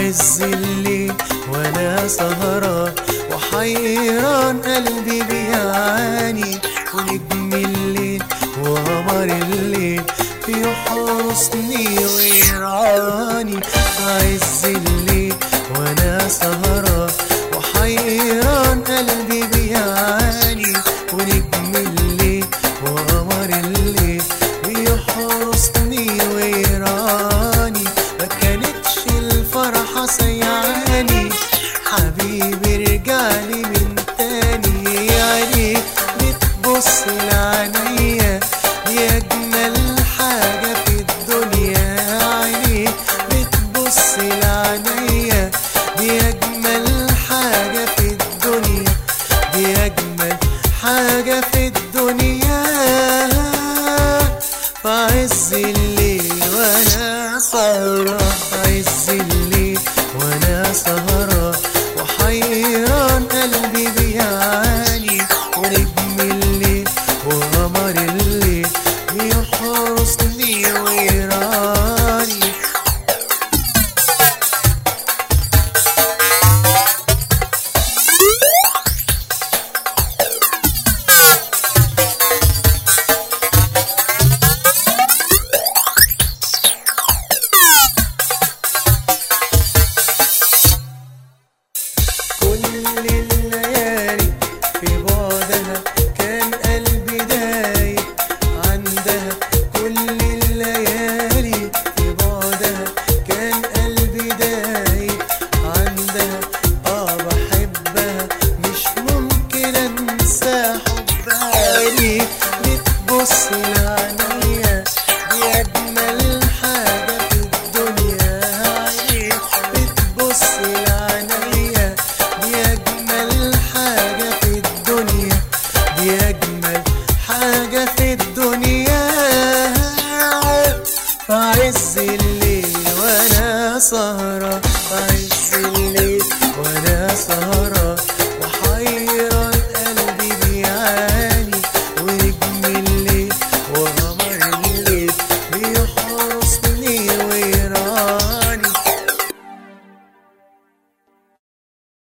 عز الليل وانا سهران وحيران قلبي بيعاني ونجم الليل وقمر الليل بيحرسني ويرعاني عز الليل وانا سهران وحيران قلبي بيعاني ونجم الليل وقمر الليل بيحرسني ويراني ما كانتش الفرحة سيعاني حبيبي رجعلي من تاني عينيك بتبص لعينيا دي أجمل حاجة في الدنيا عينيك بتبص لعينيا دي أجمل حاجة في الدنيا دي أجمل حاجة في الدنيا في عز الليل وأنا سهران عز الليل وأنا سهران وحيران قلبي بيعاني ونجم الليل وقمر الليل بيحرسني ويراني كل الليالي في بعدها كان قلبي دايب عندها كل الليالي في بعدها كان قلبي دايب عندها اه بحبها مش ممكن انسى حبها عينيك بتبص لعينيا دي اجمل حاجه في الدنيا عينيك بتبص لعينيا دي اجمل حاجه في الدنيا دي اجمل حاجه في الدنيا في عز الليل وانا سهرة في عز الليل وانا سهرة